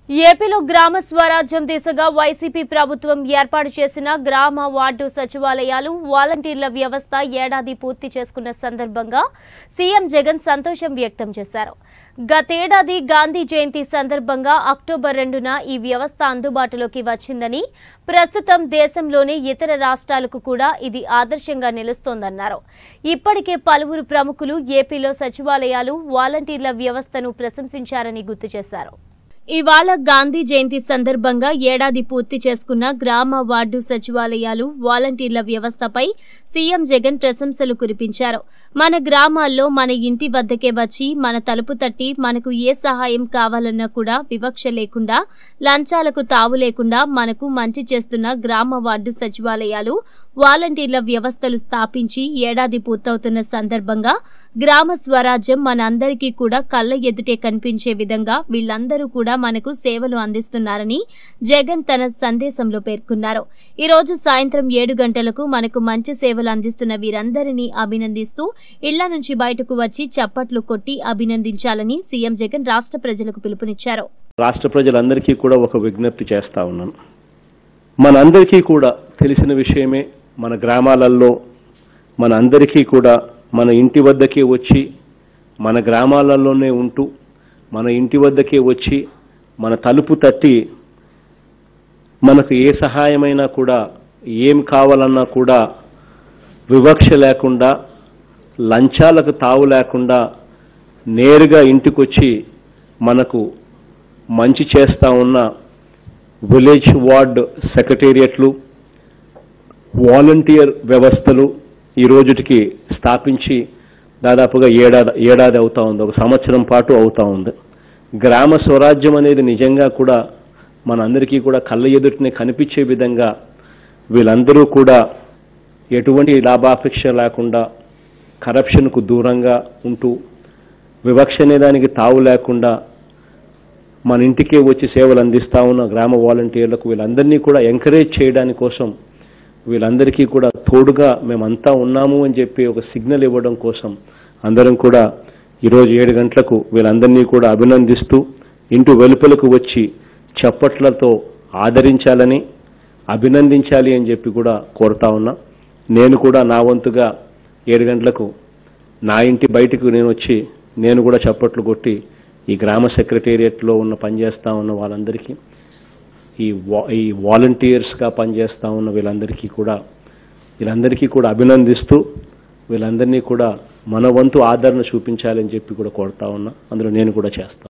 ఏపీలో గ్రామ స్వరాజ్యం దిశగా వైసీపీ ప్రభుత్వం ఏర్పాటు చేసిన గ్రామ వార్డు సచివాలయాలు వాలంటీర్ల వ్యవస్థ ఏడాది పూర్తి చేసుకున్న సందర్భంగా సీఎం జగన్ సంతోషం వ్యక్తం చేశారు గతేడాది గాంధీ జయంతి సందర్భంగా అక్టోబర్ రెండున ఈ వ్యవస్థ అందుబాటులోకి వచ్చిందని ప్రస్తుతం దేశంలోని ఇతర రాష్ట్రాలకు కూడా ఇది ఆదర్శంగా నిలుస్తోందన్నారు ఇప్పటికే పలువురు ప్రముఖులు ఏపీలో సచివాలయాలు వాలంటీర్ల వ్యవస్థను ప్రశంసించారని గుర్తు చేశారు ఇవాళ గాంధీ జయంతి సందర్భంగా ఏడాది పూర్తి చేసుకున్న గ్రామ వార్డు సచివాలయాలు వాలంటీర్ల వ్యవస్థపై సీఎం జగన్ ప్రశంసలు కురిపించారు మన గ్రామాల్లో మన ఇంటి వద్దకే వచ్చి మన తలుపు తట్టి మనకు ఏ సహాయం కావాలన్నా కూడా వివక్ష లేకుండా లంచాలకు తావు లేకుండా మనకు మంచి చేస్తున్న గ్రామ వార్డు సచివాలయాలు వాలంటీర్ల వ్యవస్థలు స్థాపించి ఏడాది పూర్తవుతున్న సందర్భంగా గ్రామ స్వరాజ్యం మనందరికీ కూడా కళ్ళ ఎదుటే కనిపించే విధంగా వీళ్ళందరూ కూడా మనకు సేవలు అందిస్తున్నారని జగన్ తన సందేశంలో పేర్కొన్నారు ఈ రోజు సాయంత్రం ఏడు గంటలకు మనకు మంచి సేవలు అందిస్తున్న వీరందరినీ అభినందిస్తూ ఇళ్ల నుంచి బయటకు వచ్చి చప్పట్లు కొట్టి అభినందించాలని సీఎం జగన్ రాష్ట్ర ప్రజలకు పిలుపునిచ్చారు రాష్ట్ర ప్రజలందరికీ కూడా ఒక విజ్ఞప్తి చేస్తా ఉన్నాను మనందరికీ కూడా తెలిసిన విషయమే మన గ్రామాలలో మన అందరికీ కూడా మన ఇంటి వద్దకే వచ్చి మన గ్రామాలలోనే ఉంటూ మన ఇంటి వద్దకే వచ్చి మన తలుపు తట్టి మనకు ఏ సహాయమైనా కూడా ఏం కావాలన్నా కూడా వివక్ష లేకుండా లంచాలకు తావు లేకుండా నేరుగా ఇంటికొచ్చి మనకు మంచి చేస్తా ఉన్న విలేజ్ వార్డ్ సెక్రటేరియట్లు వాలంటీర్ వ్యవస్థలు ఈ రోజుటికి స్థాపించి దాదాపుగా ఏడాది ఏడాది అవుతా ఉంది ఒక సంవత్సరం పాటు అవుతా ఉంది గ్రామ స్వరాజ్యం అనేది నిజంగా కూడా మనందరికీ కూడా కళ్ళ ఎదుటినే కనిపించే విధంగా వీళ్ళందరూ కూడా ఎటువంటి లాభాపేక్ష లేకుండా కరప్షన్కు దూరంగా ఉంటూ వివక్ష అనే దానికి తావు లేకుండా మన ఇంటికే వచ్చి సేవలు అందిస్తా ఉన్న గ్రామ వాలంటీర్లకు వీళ్ళందరినీ కూడా ఎంకరేజ్ చేయడానికి కోసం వీళ్ళందరికీ కూడా తోడుగా మేమంతా ఉన్నాము అని చెప్పి ఒక సిగ్నల్ ఇవ్వడం కోసం అందరం కూడా ఈరోజు ఏడు గంటలకు వీళ్ళందరినీ కూడా అభినందిస్తూ ఇంటి వెలుపలకు వచ్చి చప్పట్లతో ఆదరించాలని అభినందించాలి అని చెప్పి కూడా కోరుతా ఉన్నా నేను కూడా నా వంతుగా ఏడు గంటలకు నా ఇంటి బయటకు నేను వచ్చి నేను కూడా చప్పట్లు కొట్టి ఈ గ్రామ సెక్రటేరియట్లో ఉన్న పనిచేస్తా ఉన్న వాళ్ళందరికీ ఈ వా ఈ వాలంటీర్స్గా పనిచేస్తా ఉన్న వీళ్ళందరికీ కూడా వీళ్ళందరికీ కూడా అభినందిస్తూ వీళ్ళందరినీ కూడా మన వంతు ఆదరణ చూపించాలని చెప్పి కూడా కోరుతా ఉన్నా అందులో నేను కూడా చేస్తాను